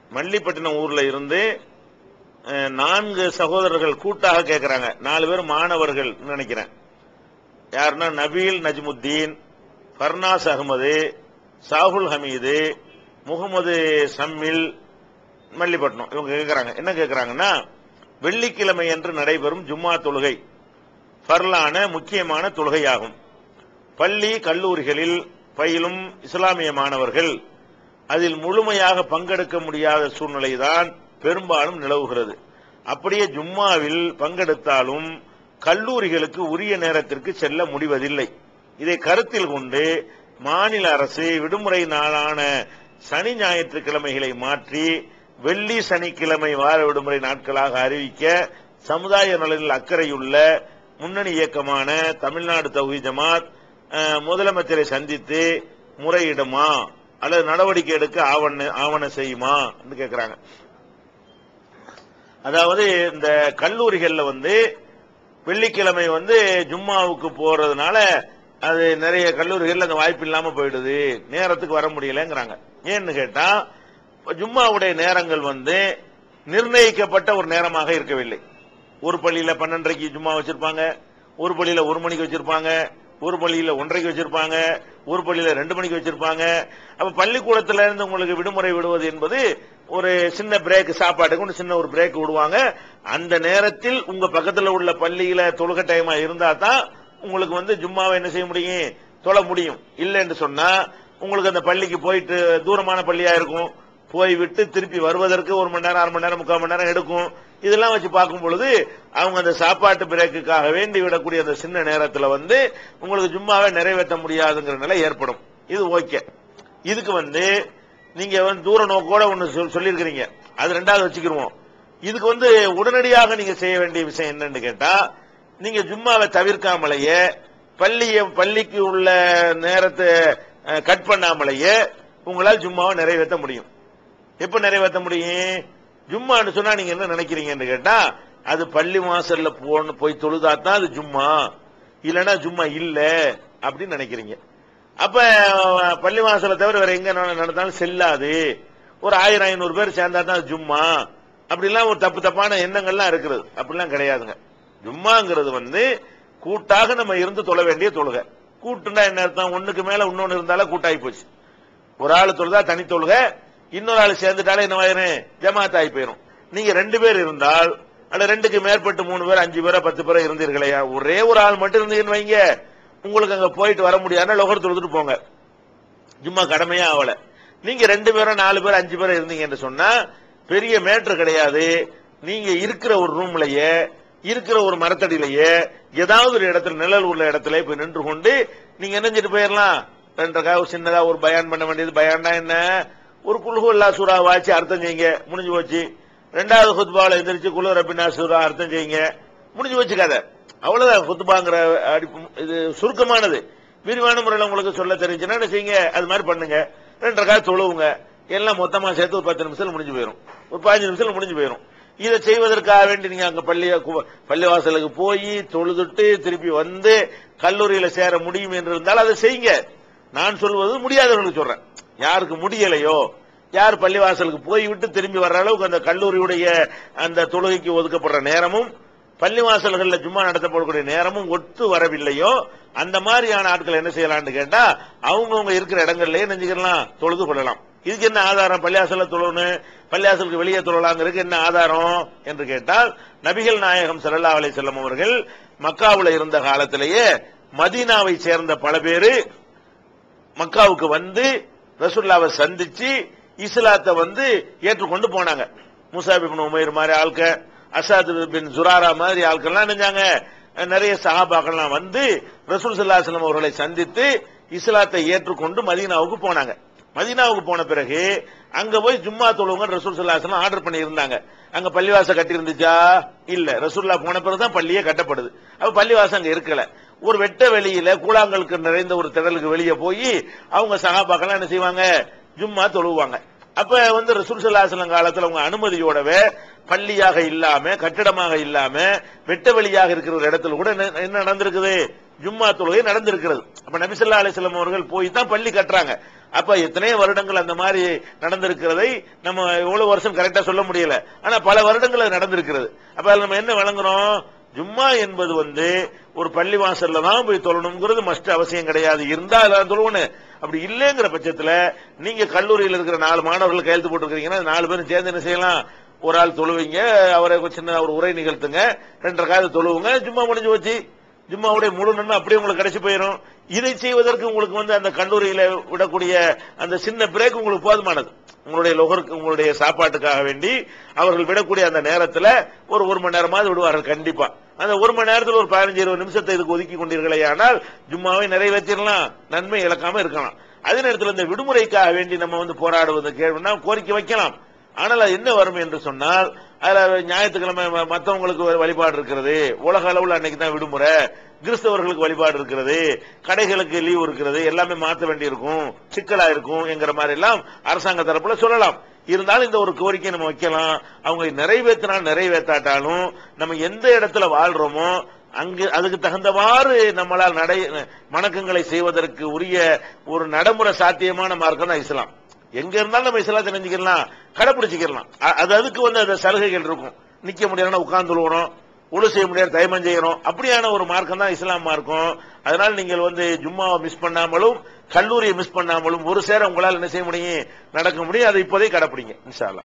மல்லிப்பட்டினம் ஊர்ல இருந்து அஹ், நான்கு சகோதரர்கள் கூட்டாக கேட்கறாங்க நாலு பேர் மாணவர்கள் நினைக்கிறேன் யாருன்னா நபீல் நஜ்முத்தீன் ஃபர்னாஸ் அகமது சாகுல் ஹமீது முகமது சம்மில் மல்லிப்பட்டினம் இவங்க கேட்கறாங்க என்ன கேட்கறாங்கன்னா வெள்ளிக்கிழமை அன்று நடைபெறும் ஜும்மா தொழுகை ஃபர்லான முக்கியமான தொழுகையாகும் பள்ளி கல்லூரிகளில் பயிலும் இஸ்லாமிய மாணவர்கள் அதில் முழுமையாக பங்கெடுக்க முடியாத சூழ்நிலைதான் பெரும்பாலும் நிலவுகிறது அப்படியே ஜும்மாவில் பங்கெடுத்தாலும் கல்லூரிகளுக்கு உரிய நேரத்திற்கு செல்ல முடிவதில்லை இதை கருத்தில் கொண்டு மாநில அரசு விடுமுறை நாளான சனி ஞாயிற்றுக்கிழமைகளை மாற்றி வெள்ளி சனிக்கிழமை வார விடுமுறை நாட்களாக அறிவிக்க சமுதாய நலனில் அக்கறையுள்ள முன்னணி இயக்கமான தமிழ்நாடு தௌஹி ஜமாத் அஹ், முதலமைச்சரை சந்தித்து முறையிடுமா அல்லது நடவடிக்கை எடுக்க ஆவண ஆவணம் செய்யுமா கேட்கிறாங்க அதாவது இந்த கல்லூரிகள்ல வந்து வெள்ளிக்கிழமை வந்து ஜும்மாவுக்கு போறதுனால அது நிறைய கல்லூரிகள்ல அந்த வாய்ப்பு இல்லாம போயிடுது நேரத்துக்கு வர முடியலங்கிறாங்க ஏன்னு கேட்டா இப்ப ஜும்மாவுடைய நேரங்கள் வந்து நிர்ணயிக்கப்பட்ட ஒரு நேரமாக இருக்கவில்லை ஒரு பள்ளியில பன்னெண்டரைக்கு ஜும்மா வச்சிருப்பாங்க ஒரு பள்ளியில ஒரு மணிக்கு வச்சிருப்பாங்க ஒரு பள்ளியில ஒன்றரைக்கு வச்சிருப்பாங்க ஒரு பள்ளியில ரெண்டு மணிக்கு வச்சிருப்பாங்க அப்ப பள்ளிக்கூடத்துல இருந்து உங்களுக்கு விடுமுறை விடுவது என்பது ஒரு சின்ன பிரேக் சாப்பாட்டுக்கு ஒன்று சின்ன ஒரு பிரேக் விடுவாங்க அந்த நேரத்தில் உங்க பக்கத்துல உள்ள பள்ளியில தொழுகை டைமா இருந்தா தான் உங்களுக்கு வந்து ஜும்மாவை என்ன செய்ய முடியும் தொழ முடியும் இல்லைன்னு சொன்னா உங்களுக்கு அந்த பள்ளிக்கு போயிட்டு தூரமான பள்ளியா இருக்கும் போய் விட்டு திருப்பி வருவதற்கு ஒரு மணி நேரம் அரை மணி நேரம் முக்கால் மணி நேரம் எடுக்கும் இதெல்லாம் வச்சு பார்க்கும் பொழுது அவங்க அந்த சாப்பாட்டு பிரேக்குக்காக வேண்டி விடக்கூடிய அந்த சின்ன நேரத்துல வந்து உங்களுக்கு ஜும்மாவை நிறைவேற்ற முடியாதுங்கிற நிலை ஏற்படும் இது ஓகே இதுக்கு வந்து நீங்க வந்து தூர நோக்கோட ஒன்னு சொல்- சொல்லியிருக்கிறீங்க அது ரெண்டாவது வச்சுக்கிருவோம் இதுக்கு வந்து உடனடியாக நீங்க செய்ய வேண்டிய விஷயம் என்னன்னு கேட்டா நீங்க ஜும்மாவை தவிர்க்காமலேயே பள்ளிய பள்ளிக்கு உள்ள நேரத்தை அஹ், கட் பண்ணாமலேயே உங்களால் ஜும்மாவை நிறைவேற்ற முடியும் எப்ப நிறைவேற்ற முடியும் ஜும்மான்னு சொன்னா நீங்க என்ன நினைக்கிறீங்கன்னு கேட்டா அது பள்ளி வாசல்ல போன போய் தொழுதா தான் அது ஜும்மா இல்லைன்னா ஜும்மா இல்ல அப்படின்னு நினைக்கிறீங்க அப்ப அஹ், பள்ளி வாசலை தவிர வேற எங்க நட- நடந்தாலும் செல்லாது ஒரு ஆயிரம் ஐநூறு பேர் சேர்ந்தா தான் அது ஜும்மா அப்படிலாம் ஒரு தப்பு தப்பான எண்ணங்கள்லாம் இருக்கிறது அப்படிலாம் கிடையாதுங்க ஜும்மாங்கிறது வந்து கூட்டாக நம்ம இருந்து தொழ வேண்டிய தொழுகை கூட்டுனா என்ன அர்த்தம் ஒண்ணுக்கு மேல இன்னொன்னு இருந்தாலே கூட்டாகி போச்சு ஒரு ஆள் தொழுதா தனி தொழுக இன்னொரு ஆள் சேர்ந்துட்டாலே என்ன ஆயிரும் ஜமாத் ஆகி போயிரும் நீங்க ரெண்டு பேர் இருந்தால் அல்ல ரெண்டுக்கு மேற்பட்டு மூணு பேர் அஞ்சு பேரோ பத்து பேரோ இருந்தீர்களையா ஒரே ஒரு ஆள் மட்டும் இருந்தீங்கன்னு வைங்க உங்களுக்கு அங்க போயிட்டு வர முடியாதுன்னா லோகர் தொழுதுட்டு போங்க ஜும்மா கடமையா ஆகல நீங்க ரெண்டு பேரும் நாலு பேர் அஞ்சு பேரும் இருந்தீங்கன்னு சொன்னா பெரிய மேட்ரு கிடையாது நீங்க இருக்கிற ஒரு ரூம்லயே இருக்கிற ஒரு மரத்தடியிலேயே ஏதாவது ஒரு இடத்துல நிழல் உள்ள இடத்துல போய் நின்று கொண்டு நீங்க என்னஞ்சிட்டு போயிடலாம் ரெண்டக்கா ஒரு சின்னதா ஒரு பயான் பண்ண வேண்டியது பயான்னா என்ன ஒரு குல்ஹுல்லா சூறா வாய்ச்சி அர்த்தம் செய்யுங்க முடிஞ்சு போச்சு ரெண்டாவது குத்பாவில் எந்திரிச்சு குலு ரபினா சூறா அர்த்தம் செய்யுங்க முடிஞ்சு போச்சு கதை அவ்வளவுதான் குத்துபாங்கிற அடிப்பு இது சுருக்கமானது விரிவான முறையில் உங்களுக்கு சொல்ல தெரிஞ்சுன்னா என்ன செய்யுங்க அது மாதிரி பண்ணுங்க ரெண்டரை கால தொழுவுங்க எல்லாம் மொத்தமா சேர்த்து ஒரு பத்து நிமிஷத்துல முடிஞ்சு போயிடும் ஒரு பதினஞ்சு நிமிஷத்துல முடிஞ்சு போயிடும் இதை செய்வதற்காக வேண்டி நீங்க அங்க பள்ளி பள்ளிவாசலுக்கு போய் தொழுதுட்டு திருப்பி வந்து கல்லூரியில சேர முடியும் என்று இருந்தால் அதை செய்யுங்க நான் சொல்வது முடியாதவர்களுக்கு சொல்றேன் யாருக்கு முடியலையோ யார் பள்ளிவாசலுக்கு போய் விட்டு திரும்பி வர்ற அளவுக்கு அந்த கல்லூரியுடைய அந்த தொழுகைக்கு ஒதுக்கப்படுற நேரமும் பள்ளிவாசல்கள்ல ஜும்மா நடத்தப்படக்கூடிய நேரமும் ஒத்து வரவில்லையோ அந்த மாதிரியான ஆட்கள் என்ன செய்யலாம்னு கேட்டா அவங்கவுங்க இருக்கிற இடங்கள்லயே நெஞ்சுக்கலாம் தொழுது கொள்ளலாம் இதுக்கு என்ன ஆதாரம் பள்ளியாசல்ல தொழணும் பள்ளியாசலுக்கு வெளியே தொழலாங்கிறதுக்கு என்ன ஆதாரம் என்று கேட்டால் நபிகள் நாயகம் ஸல்லல்லாஹு அலைஹி வஸல்லம் அவர்கள் மக்காவுல இருந்த காலத்திலேயே மதீனாவை சேர்ந்த பல பேரு மக்காவுக்கு வந்து ரசூல்லாவை சந்திச்சு இஸ்லாத்தை வந்து ஏற்றுக்கொண்டு போனாங்க முசாப் இப்னு உமைர் மாதிரி ஆட்க அசாத் பின் ஜுராரா மாதிரி ஆட்கள்லாம் நினைஞ்சாங்க நிறைய சஹாபாக்கள்லாம் வந்து ரசூல் ஸல்லல்லாஹு அலைஹி வஸல்லம் அவர்களை சந்தித்து இஸ்லாத்தை ஏற்றுக்கொண்டு மதீனாவுக்கு போனாங்க மதீனாவுக்கு போன பிறகு அங்க போய் ஜும்மா தொழுவங்க ரசூல் ஸல்லல்லாஹு அலைஹி வஸல்லம் ஆர்டர் பண்ணி இருந்தாங்க அங்க பள்ளிவாசல் கட்டி இருந்துச்சா இல்ல ரசூல்லா போன பிறகு தான் பள்ளியே கட்டப்படுது அப்ப பள்ளிவாசல் அங்க இருக்கல ஒரு வெட்ட வெளியில கூழாங்கலுக்கு நிறைந்த ஒரு திடலுக்கு வெளியே போய் அவங்க சகாபாக்கெல்லாம் என்ன செய்வாங்க ஜும்மா தொழுவாங்க அப்ப வந்து ரசூல் ஸல்லல்லாஹு அலைஹி வஸல்லம் காலத்துல அவங்க அனுமதியோடவே பள்ளியாக இல்லாம கட்டிடமாக இல்லாம வெட்ட வெளியாக இருக்கிற ஒரு இடத்துல கூட என்ன என்ன நடந்திருக்குது ஜும்மா தொழுகை நடந்திருக்கிறது அப்ப நபிசல்லா அலிஸ்லாம் அவர்கள் போய் தான் பள்ளி கட்டுறாங்க அப்ப எத்தனையோ வருடங்கள் அந்த மாதிரி நடந்திருக்கிறதை நம்ம எவ்வளவு வருஷம் கரெக்டா சொல்ல முடியல ஆனா பல வருடங்கள் அது நடந்திருக்கிறது அப்ப அதுல நம்ம என்ன வழங்குறோம் ஜும்மா என்பது வந்து ஒரு பள்ளி வாசல்ல தான் போய் தொழணுங்கிறது மஸ்ட் அவசியம் கிடையாது இருந்தா எல்லாரும் தொழுவணும் அப்படி இல்லைங்கிற பட்சத்துல நீங்க கல்லூரியில் இருக்கிற நாலு மாணவர்கள் கையெழுத்து போட்டுருக்கீங்கன்னா நாலு பேரும் சேர்ந்து என்ன செய்யலாம் ஒரு ஆள் தொழுவீங்க அவரை ஒரு சின்ன ஒரு உரை நிகழ்த்துங்க ரெண்டரை காலத்து தொழுவுங்க ஜும்மா முடிஞ்சு வச்சு ஜும்மாவுடைய முழு நன்மை அப்படியே உங்களுக்கு கிடைச்சு போயிடும் இதை செய்வதற்கு உங்களுக்கு வந்து அந்த கல்லூரியில விடக்கூடிய அந்த சின்ன பிரேக் உங்களுக்கு போதுமானது உங்களுடைய லொகருக்கு உங்களுடைய சாப்பாட்டுக்காக வேண்டி அவர்கள் விடக்கூடிய அந்த நேரத்துல ஒரு ஒரு மணி நேரமாவது விடுவார்கள் கண்டிப்பா அந்த ஒரு மணி நேரத்தில் ஒரு பதினஞ்சு இருபது நிமிஷத்தை இதுக்கு ஒதுக்கி கொண்டீர்களே ஆனால் ஜும்மாவை நிறைவேற்றிடலாம் நன்மை இழக்காம இருக்கலாம் அதே நேரத்தில் இந்த விடுமுறைக்காக வேண்டி நம்ம வந்து போராடுவது கேள்வினா கோரிக்கை வைக்கலாம் ஆனால் அது என்ன வரும் என்று சொன்னால் அதுல ஞாயிற்றுக்கிழமை ம- மத்தவங்களுக்கு ஒரு வழிபாடு இருக்கிறது உலக அளவில் அன்னைக்கு தான் விடுமுறை கிறிஸ்தவர்களுக்கு வழிபாடு இருக்கிறது கடைகளுக்கு லீவு இருக்கிறது எல்லாமே மாற்ற வேண்டியிருக்கும் சிக்கலா இருக்கும் என்கிற மாதிரி எல்லாம் அரசாங்க தரப்புல சொல்லலாம் இருந்தாலும் இந்த ஒரு கோரிக்கை நம்ம வைக்கலாம் அவங்க நிறைவேற்றினால் நிறைவேற்றாட்டாலும் நம்ம எந்த இடத்துல வாழ்றோமோ அங்கு அதுக்கு தகுந்தவாறு நம்மளால் நடை வணக்கங்களை செய்வதற்கு உரிய ஒரு நடைமுறை சாத்தியமான மார்க்கம் தான் இஸ்லாம் எங்க இருந்தாலும் நம்ம இஸ்லாத்தை நினைச்சுக்கலாம் கடைபிடிச்சிக்கலாம் அ- அது அதுக்கு வந்து அந்த சலுகைகள் இருக்கும் நிக்க முடியாதுன்னா உட்கார்ந்து உழு செய்ய முடியாது தைமம் செய்யணும் அப்படியான ஒரு மார்க்கம் தான் இஸ்லாம் மார்க்கம் அதனால நீங்கள் வந்து ஜும்மாவை மிஸ் பண்ணாமலும் கல்லூரியை மிஸ் பண்ணாமலும் ஒரு சேர உங்களால் என்ன செய்ய முடியும் நடக்க முடியும் அதை இப்போதே கடைப்பிடிங்க இன்ஷா அல்லாஹ்